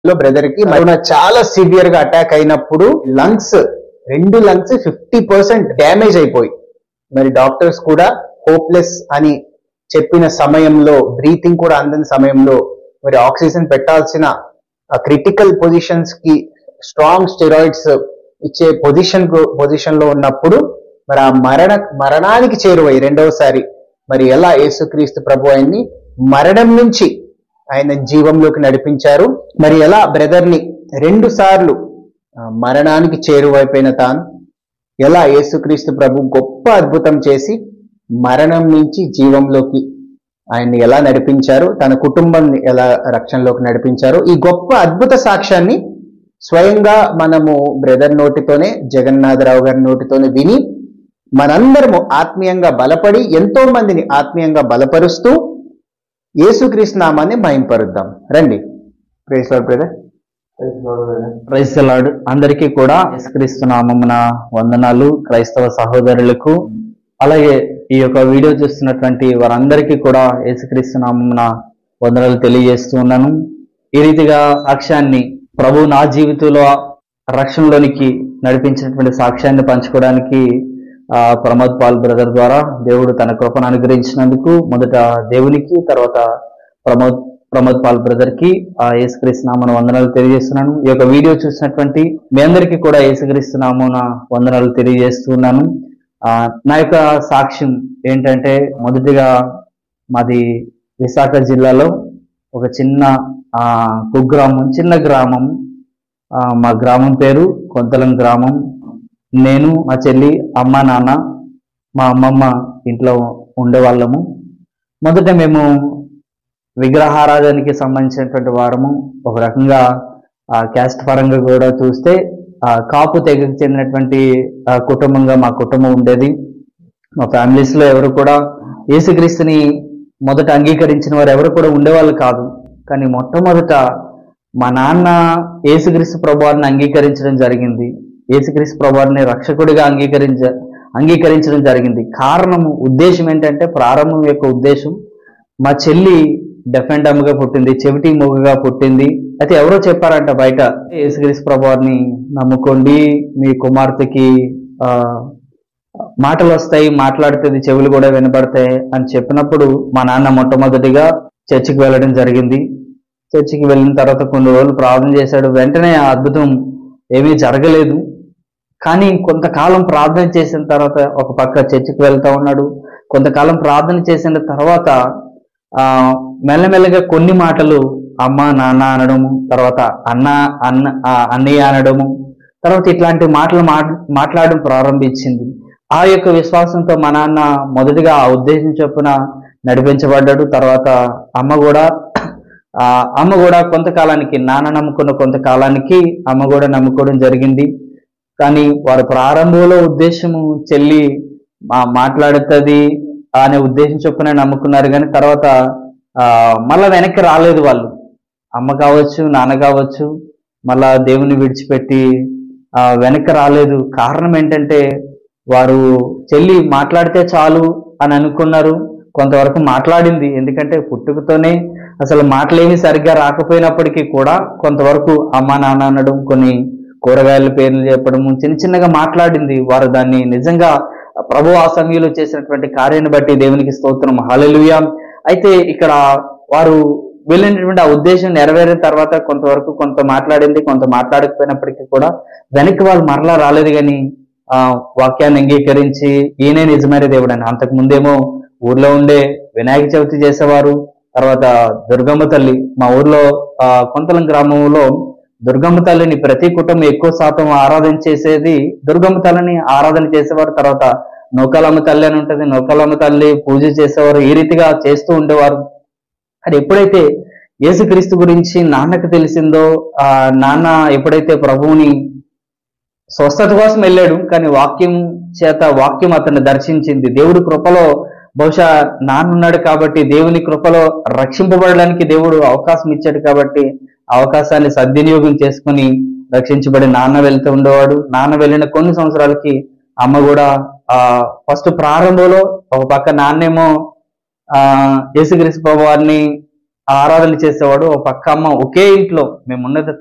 లో బ్రదర్ కి కరోనా చాలా సివియర్ గా అటాక్ అయినప్పుడు లంగ్స్ రెండు లంగ్స్ ఫిఫ్టీ పర్సెంట్ డ్యామేజ్ అయిపోయి మరి డాక్టర్స్ కూడా హోప్లెస్ అని చెప్పిన సమయంలో బ్రీతింగ్ కూడా అందని సమయంలో మరి ఆక్సిజన్ పెట్టాల్సిన క్రిటికల్ పొజిషన్స్ కి స్ట్రాంగ్ స్టెరాయిడ్స్ ఇచ్చే పొజిషన్ పొజిషన్ లో ఉన్నప్పుడు మరి ఆ మరణ మరణానికి చేరువై రెండవసారి మరి ఎలా యేసుక్రీస్తు ప్రభు ఆయన్ని మరణం నుంచి ఆయన జీవంలోకి నడిపించారు మరి ఎలా బ్రదర్ ని రెండు సార్లు ఆ, మరణానికి చేరువైపోయిన తాను ఎలా యేసుక్రీస్తు ప్రభు గొప్ప అద్భుతం చేసి మరణం నుంచి జీవంలోకి ఆయన్ని ఎలా నడిపించారు తన కుటుంబాన్ని ఎలా రక్షణలోకి నడిపించారు ఈ గొప్ప అద్భుత సాక్ష్యాన్ని స్వయంగా మనము బ్రదర్ నోటితోనే జగన్నాథరావు గారి నోటితోనే విని మనందరము ఆత్మీయంగా బలపడి ఎంతో మందిని ఆత్మీయంగా బలపరుస్తూ యేసుక్రీస్తు నామాన్ని మహింపరుద్దాం రండి ప్రేస్ బ్రదర్ ప్రైస్ లార్డ్ అందరికీ కూడా యేసుక్రీస్తు నామమున వందనాలు క్రైస్తవ సహోదరులకు అలాగే ఈ యొక్క వీడియో చూస్తున్నటువంటి వారందరికీ కూడా యేసుక్రీస్తు నామమున వందనాలు తెలియజేస్తూ ఉన్నాను ఈ రీతిగా సాక్ష్యాన్ని ప్రభు నా జీవితంలో రక్షణలోనికి నడిపించినటువంటి సాక్ష్యాన్ని పంచుకోవడానికి ఆ, ప్రమోద్ పాల్ బ్రదర్ ద్వారా దేవుడు తన కృపను అనుగ్రహించినందుకు మొదట దేవునికి తర్వాత ప్రమోద్ ప్రమోద్ పాల్ బ్రదర్ కి ఆ యేసుక్రీస్తు నామన వందనాలు తెలియజేస్తున్నాను ఈ యొక్క వీడియో చూసినటువంటి మీ అందరికీ కూడా యేసుక్రీస్తు నామన వందనాలు తెలియజేస్తున్నాను ఆ, నా యొక్క సాక్ష్యం ఏంటంటే మొదటిగా మాది విశాఖ జిల్లాలో ఒక చిన్న ఆ, కుగ్రామం చిన్న గ్రామం ఆ, మా గ్రామం పేరు కొంతలం గ్రామం నేను మా చెల్లి అమ్మ నాన్న మా అమ్మమ్మ ఇంట్లో ఉండేవాళ్ళము మొదట మేము విగ్రహారాధనకి సంబంధించినటువంటి వారము ఒక రకంగా ఆ క్యాస్ట్ పరంగా కూడా చూస్తే ఆ కాపు తెగకు చెందినటువంటి ఆ, కుటుంబంగా మా కుటుంబం ఉండేది మా ఫ్యామిలీస్ లో ఎవరు కూడా యేసుక్రీస్తుని మొదట అంగీకరించిన వారు ఎవరు కూడా ఉండేవాళ్ళు కాదు కానీ మొట్టమొదట మా నాన్న యేసుక్రీస్తు ప్రభువారిని అంగీకరించడం జరిగింది యేసుక్రీస్తు ప్రభువారిని రక్షకుడిగా అంగీకరించ అంగీకరించడం జరిగింది కారణము ఉద్దేశం ఏంటంటే ప్రారంభం యొక్క ఉద్దేశం మా చెల్లి డెఫెండమ్ గా పుట్టింది చెవిటి మూగగా పుట్టింది అయితే ఎవరో చెప్పారంట బయట యేసుక్రీస్తు ప్రభువారిని నమ్ముకోండి మీ కుమార్తెకి ఆ మాటలు వస్తాయి మాట్లాడుతుంది చెవులు కూడా వినపడతాయి అని చెప్పినప్పుడు మా నాన్న మొట్టమొదటిగా చర్చికి వెళ్ళడం జరిగింది చర్చికి వెళ్ళిన తర్వాత కొన్ని రోజులు ప్రార్థన చేశాడు వెంటనే ఆ అద్భుతం ఏమీ జరగలేదు కానీ కొంతకాలం ప్రార్థన చేసిన తర్వాత ఒక పక్క చర్చికి వెళ్తా ఉన్నాడు కొంతకాలం ప్రార్థన చేసిన తర్వాత ఆ మెల్లమెల్లగా కొన్ని మాటలు అమ్మ నాన్న అనడము తర్వాత అన్న అన్న ఆ, అన్నయ్య అనడము తర్వాత ఇట్లాంటి మాటలు మాట్- మాట్లాడడం ప్రారంభించింది ఆ యొక్క విశ్వాసంతో మా నాన్న మొదటిగా ఆ ఉద్దేశం చొప్పున నడిపించబడ్డాడు తర్వాత అమ్మ కూడా ఆ అమ్మ కూడా కొంతకాలానికి నాన్న నమ్ముకున్న కొంతకాలానికి అమ్మ కూడా నమ్ముకోవడం జరిగింది కానీ వారి ప్రారంభంలో ఉద్దేశము చెల్లి మా మాట్లాడుతుంది అనే ఉద్దేశం చొప్పున నమ్ముకున్నారు కానీ తర్వాత ఆ మళ్ళా వెనక్కి రాలేదు వాళ్ళు అమ్మ కావచ్చు నాన్న కావచ్చు మళ్ళా దేవుని విడిచిపెట్టి ఆ వెనక్కి రాలేదు కారణం ఏంటంటే వారు చెల్లి మాట్లాడితే చాలు అని అనుకున్నారు కొంతవరకు మాట్లాడింది ఎందుకంటే పుట్టుకతోనే అసలు మాటలేమి సరిగ్గా రాకపోయినప్పటికీ కూడా కొంతవరకు అమ్మ నాన్న అనడం కొన్ని కూరగాయల పేర్లు చెప్పడం చిన్న చిన్నగా మాట్లాడింది వారు దాన్ని నిజంగా ప్రభు ఆ సమయంలో చేసినటువంటి కార్యాన్ని బట్టి దేవునికి స్తోత్రం హల్లెలూయా అయితే ఇక్కడ వారు వెళ్ళినటువంటి ఆ ఉద్దేశం నెరవేరిన తర్వాత కొంతవరకు కొంత మాట్లాడింది కొంత మాట్లాడకపోయినప్పటికీ కూడా వెనక్కి వాళ్ళు మరలా రాలేదు కానీ ఆ వాక్యాన్ని అంగీకరించి ఈయనే నిజమైన దేవుడు అని అంతకు ముందేమో ఊర్లో ఉండే వినాయక చవితి చేసేవారు తర్వాత దుర్గమ్మ తల్లి మా ఊర్లో ఆ కొంతలం గ్రామంలో దుర్గమ్మ తల్లిని ప్రతి కుటుంబం ఎక్కువ శాతం ఆరాధన చేసేది దుర్గమ్మ తల్లిని ఆరాధన చేసేవారు తర్వాత నౌకాలమ్మ తల్లి అని ఉంటుంది నౌకాలమ్మ తల్లి పూజ చేసేవారు ఈ రీతిగా చేస్తూ ఉండేవారు అది ఎప్పుడైతే యేసుక్రీస్తు గురించి నాన్నకు తెలిసిందో ఆ నాన్న ఎప్పుడైతే ప్రభువుని స్వస్థత కోసం వెళ్ళాడు కానీ వాక్యం చేత వాక్యం అతన్ని దర్శించింది దేవుడి కృపలో బహుశా నాన్న ఉన్నాడు కాబట్టి దేవుని కృపలో రక్షింపబడడానికి దేవుడు అవకాశం ఇచ్చాడు కాబట్టి ఆ అవకాశాన్ని సద్వినియోగం చేసుకుని రక్షించబడి నాన్న వెళ్తూ ఉండేవాడు నాన్న వెళ్ళిన కొన్ని సంవత్సరాలకి అమ్మ కూడా ఆ ఫస్ట్ ప్రారంభంలో ఒక పక్క నాన్నేమో ఆ యేసుక్రీస్తు ప్రభు వారిని ఆరాధన చేసేవాడు ఒక పక్క అమ్మ ఒకే ఇంట్లో మేము ఉన్నది